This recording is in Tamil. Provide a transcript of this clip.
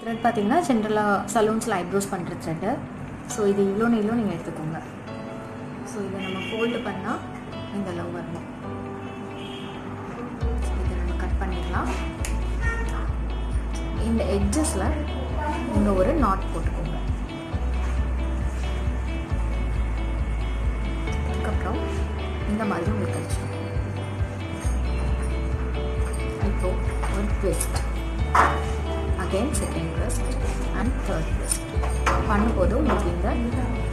த்ரெட் பார்த்தீங்கன்னா ஜென்ரலாக சலூன்ஸில் ஐப்ரோஸ் பண்ணுற த்ரெட்டு ஸோ இது இவ்வளோ நீளம் நீங்கள் எடுத்துக்கோங்க ஸோ இதை நம்ம ஃபோல்டு பண்ணால் இந்த அளவு வரணும் இதை நம்ம கட் பண்ணிடலாம் இந்த எட்ஜஸில் இங்கே ஒரு நாட் போட்டுக்கோங்க அதுக்கப்புறம் இந்த மாதிரி உங்களுக்கு கிடச்சிடும் இப்போ ஒரு twist again second twist and third twist பண்ணும்போது உங்களுக்கு இந்த